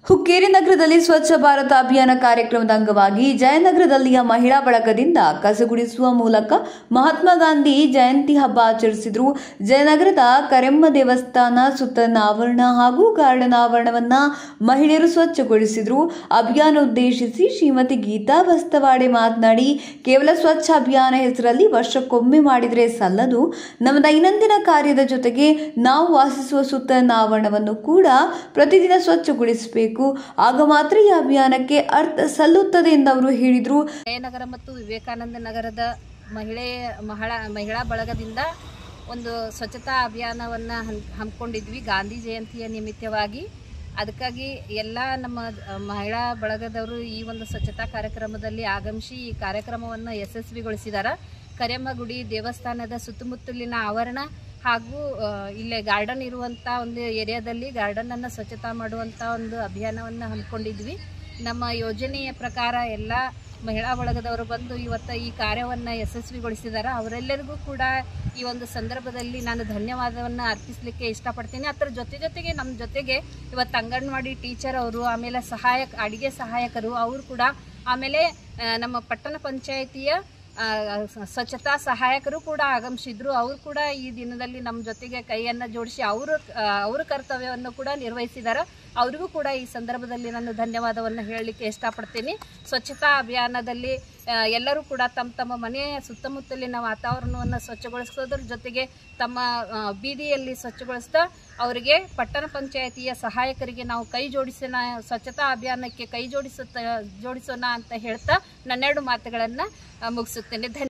ಹುಕ್ಕೇರಿ ನಗರದಲ್ಲಿ ಸ್ವಚ್ಛ ಭಾರತ ಅಭಿಯಾನ ಕಾರ್ಯಕ್ರಮದ ಅಂಗವಾಗಿ ಜಯನಗರದಲ್ಲಿಯ ಮಹಿಳಾ ಬಳಗದಿಂದ ಕಸಗುಡಿಸುವ ಮೂಲಕ ಮಹಾತ್ಮ ಗಾಂಧಿ ಜಯಂತಿ ಹಬ್ಬ ಆಚರಿಸಿದರು ಜಯನಗರದ ಕರೆಮ್ಮ ದೇವಸ್ಥಾನ ಸುತ್ತಲಿನ ಆವರಣ ಹಾಗೂ ಗಾರ್ಡನ್ ಆವರಣವನ್ನ ಮಹಿಳೆಯರು ಸ್ವಚ್ಛಗೊಳಿಸಿದರು ಅಭಿಯಾನ ಉದ್ದೇಶಿಸಿ ಶ್ರೀಮತಿ ಗೀತಾ ಬಸ್ತವಾಡೆ ಮಾತನಾಡಿ ಕೇವಲ ಸ್ವಚ್ಛ ಅಭಿಯಾನ ಹೆಸರಲ್ಲಿ ವರ್ಷಕ್ಕೊಮ್ಮೆ ಮಾಡಿದರೆ ಸಲ್ಲದು ನಮ್ಮ ದೈನಂದಿನ ಕಾರ್ಯದ ಜೊತೆಗೆ ನಾವು ವಾಸಿಸುವ ಸುತ್ತಲಿನ ಆವರಣವನ್ನು ಕೂಡ ಪ್ರತಿದಿನ ಸ್ವಚ್ಛಗೊಳಿಸಬೇಕು ಆಗ ಮಾತ್ರ ಈ ಅಭಿಯಾನಕ್ಕೆ ಅರ್ಥ ಸಲ್ಲುತ್ತದೆ ಎಂದು ಅವರು ಹೇಳಿದರು ಜಯನಗರ ಮತ್ತು ವಿವೇಕಾನಂದ ನಗರದ ಮಹಿಳೆ ಮಹಿಳಾ ಮಹಿಳಾ ಬಳಗದಿಂದ ಒಂದು ಸ್ವಚ್ಛತಾ ಅಭಿಯಾನವನ್ನು ಹಮ್ಮಿಕೊಂಡಿದ್ವಿ ಗಾಂಧಿ ಜಯಂತಿಯ ನಿಮಿತ್ತವಾಗಿ ಅದಕ್ಕಾಗಿ ಎಲ್ಲ ನಮ್ಮ ಅಹ್, ಮಹಿಳಾ ಬಳಗದವರು ಈ ಒಂದು ಸ್ವಚ್ಛತಾ ಕಾರ್ಯಕ್ರಮದಲ್ಲಿ ಆಗಮಿಸಿ ಈ ಕಾರ್ಯಕ್ರಮವನ್ನು ಯಶಸ್ವಿಗೊಳಿಸಿದ್ದಾರೆ ಕರೆಮ್ಮ ಗುಡಿ ದೇವಸ್ಥಾನದ ಸುತ್ತಮುತ್ತಲಿನ ಆವರಣ ಹಾಗೂ ಅಹ್, ಇಲ್ಲೇ ಗಾರ್ಡನ್ ಇರುವಂಥ ಒಂದು ಏರಿಯಾದಲ್ಲಿ ಗಾರ್ಡನನ್ನು ಸ್ವಚ್ಛತಾ ಮಾಡುವಂಥ ಒಂದು ಅಭಿಯಾನವನ್ನು ಹಮ್ಮಿಕೊಂಡಿದ್ವಿ ನಮ್ಮ ಯೋಜನೆಯ ಪ್ರಕಾರ ಎಲ್ಲ ಮಹಿಳಾ ಬಳಗದವರು ಬಂದು ಇವತ್ತು ಈ ಕಾರ್ಯವನ್ನು ಯಶಸ್ವಿಗೊಳಿಸಿದ್ದಾರೆ ಅವರೆಲ್ಲರಿಗೂ ಕೂಡ ಈ ಒಂದು ಸಂದರ್ಭದಲ್ಲಿ ನಾನು ಧನ್ಯವಾದವನ್ನು ಅರ್ಪಿಸಲಿಕ್ಕೆ ಇಷ್ಟಪಡ್ತೀನಿ ಅದರ ಜೊತೆ ಜೊತೆಗೆ ನಮ್ಮ ಜೊತೆಗೆ ಇವತ್ತು ಅಂಗನವಾಡಿ ಟೀಚರ್ ಅವರು ಆಮೇಲೆ ಸಹಾಯಕ ಅಡಿಗೆ ಸಹಾಯಕರು ಅವರು ಕೂಡ ಆಮೇಲೆ ಆ, ನಮ್ಮ ಪಟ್ಟಣ ಪಂಚಾಯಿತಿಯ ಆ, ಸ- ಸ್ವಚ್ಛತಾ ಸಹಾಯಕರು ಕೂಡ ಆಗಮಿಸಿದ್ರು ಅವರು ಕೂಡ ಈ ದಿನದಲ್ಲಿ ನಮ್ಮ ಜೊತೆಗೆ ಕೈಯನ್ನು ಜೋಡಿಸಿ ಅವರು ಅವರ ಕರ್ತವ್ಯವನ್ನು ಕೂಡ ನಿರ್ವಹಿಸಿದ್ದಾರೆ ಅವರಿಗೂ ಕೂಡ ಈ ಸಂದರ್ಭದಲ್ಲಿ ನಾನು ಧನ್ಯವಾದವನ್ನು ಹೇಳಲಿಕ್ಕೆ ಇಷ್ಟಪಡ್ತೀನಿ ಸ್ವಚ್ಛತಾ ಅಭಿಯಾನದಲ್ಲಿ ಆ, ಎಲ್ಲರೂ ಕೂಡ ತಮ್ಮ ತಮ್ಮ ಮನೆಯ ಸುತ್ತಮುತ್ತಲಿನ ವಾತಾವರಣವನ್ನು ಸ್ವಚ್ಛಗೊಳಿಸೋದ್ರ ಜೊತೆಗೆ ತಮ್ಮ ಆ, ಬೀದಿಯಲ್ಲಿ ಸ್ವಚ್ಛಗೊಳಿಸ್ತಾ ಅವರಿಗೆ ಪಟ್ಟಣ ಪಂಚಾಯಿತಿಯ ಸಹಾಯಕರಿಗೆ ನಾವು ಕೈ ಜೋಡಿಸೋಣ ಸ್ವಚ್ಛತಾ ಅಭಿಯಾನಕ್ಕೆ ಕೈ ಜೋಡಿಸುತ್ತ ಜೋಡಿಸೋಣ ಅಂತ ಹೇಳ್ತಾ ನನ್ನೆರಡು ಮಾತುಗಳನ್ನು ಮುಗಿಸುತ್ತೇನೆ ಧನ್ಯ